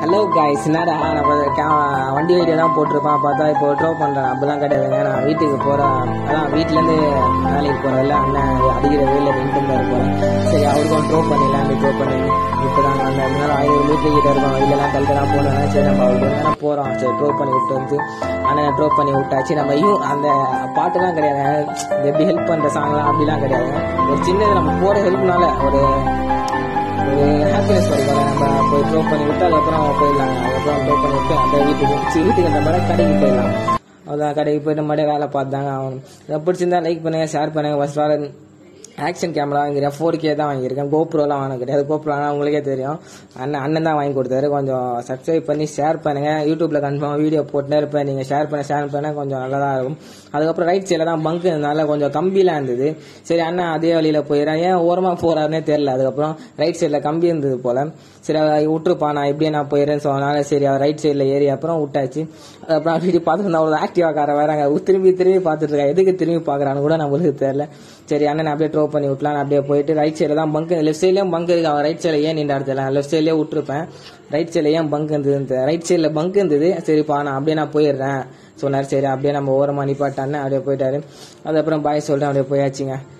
hello guys என்னடா நம்ம K- வண்டி வீடியோ தான் போட்டிருப்பான் பார்த்தா இப்போ ட்ரோ பண்ணுறேன் அப்படிலாம் கிடையாதுங்க நான் வீட்டுக்கு போகிறேன் அதான் வீட்டிலேருந்து வேலைக்கு போகிறதில்ல அண்ணன் அடிக்கிற வெயிலில் நின்று தான் போகிறேன் சரி அவருக்கும் ட்ரோ பண்ணிடலாம் ட்ரோ பண்ணி இப்போ தான் அந்த அதனால ஐநூறு மீட்டர் கிட்ட இருக்கோம் இல்லைலாம் கழுத்தெல்லாம் போடுவேன் சரி நம்ம அவருக்கு நேரம் போகிறோம் சரி ட்ரோ பண்ணி விட்டு வந்து அண்ணன் ட்ரோ பண்ணி விட்டாச்சு நம்ம ஐயும் அந்த பாட்டுலாம் கிடையாது எப்படி ஹெல்ப் பண்ணுற சாங்லாம் அப்படிலாம் கிடையாது ஒரு சின்னது நம்ம போகிற ஹெல்ப்னால ஒரு ஒரு ஹாப்பினஸ் கிடைக்கும் நம்ம போய் ட்ரோ பண்ணி விட்டு அதுக்கப்புறம் போயிடலாம் அதுக்கப்புறம் ட்ரோ பண்ணி விட்டு அந்த வீட்டுக்கு சரி, வீட்டுக்கு அந்த மாதிரி கடைக்கு போயிடலாம் அதான் கடைக்கு போயிட்டு மறுபடியும் வேலை பார்த்தாங்க ஆகணும் இதை பிடிச்சிருந்தா லைக் பண்ணுங்க ஷேர் பண்ணுங்க ஃபர்ஸ்ட் வேறு ஆக்ஷன் கேமரா வாங்கிக்கிறேன் ஃபோர் கே தான் வாங்கியிருக்கேன் கோப்ரோலாம் வாங்க கிடையாது கோப்ரோ ஆனால் உங்களுக்கே தெரியும் அண்ணன் அண்ணன் தான் வாங்கி கொடுத்தாரு கொஞ்சம் சப்ஸ்கிரைப் பண்ணி ஷேர் பண்ணுங்க யூடியூப்ல கன்ஃபார்ம் வீடியோ போட்டுனே இருப்பேன் நீங்கள் ஷேர் பண்ண ஷேர் பண்ண கொஞ்சம் நல்லதாக இருக்கும் அதுக்கப்புறம் ரைட் சைடில் தான் பங்க் இருந்தனால கொஞ்சம் கம்பிலாம் இருந்தது சரி அண்ணன் அதே வழியில் போயிடறேன் ஏன் ஓரமாக போறாருன்னே தெரியல அதுக்கப்புறம் ரைட் சைடில் கம்பி இருந்தது போல சரி அவர் விட்டுருப்பா நான் எப்படியே நான் போயிடுறேன்னு சொன்னனால சரி அவர் ரைட் சைடில் ஏறி அப்புறம் விட்டாச்சு அப்புறம் வீடியோ பார்த்துட்டு ஒரு ஆக்டிவா கார வேறாங்க திரும்பி திரும்பி பார்த்துட்டு இருக்கா எதுக்கு திரும்பி பார்க்கறான்னு கூட நம்மளுக்கு தெரியல சரி அண்ணன் அப்படியே ட்ரோ பண்ணி விட்டலாம் அப்படியே போயிட்டு ரைட் சைடில் தான் பங்க் லெஃப்ட் சைட்லேயும் பங்க் இருக்கு அவன் ரைட் சைடில் ஏன் நின்று இடத்துல லெஃப்ட் சைட்லேயே விட்டுருப்பேன் ரைட் சைடில் ஏன் பங்க் இருந்தது ரைட் சைடில் பங்க் இருந்தது சரிப்பா நான் அப்படியே நான் போயிடுறேன் சொன்னார் சரி அப்படியே நம்ம ஓரமாக நிப்பாட்டான்னு அப்படியே போயிட்டாரு அதுக்கப்புறம் பாய் சொல்லிட்டு அப்படியே போயாச்சுங்க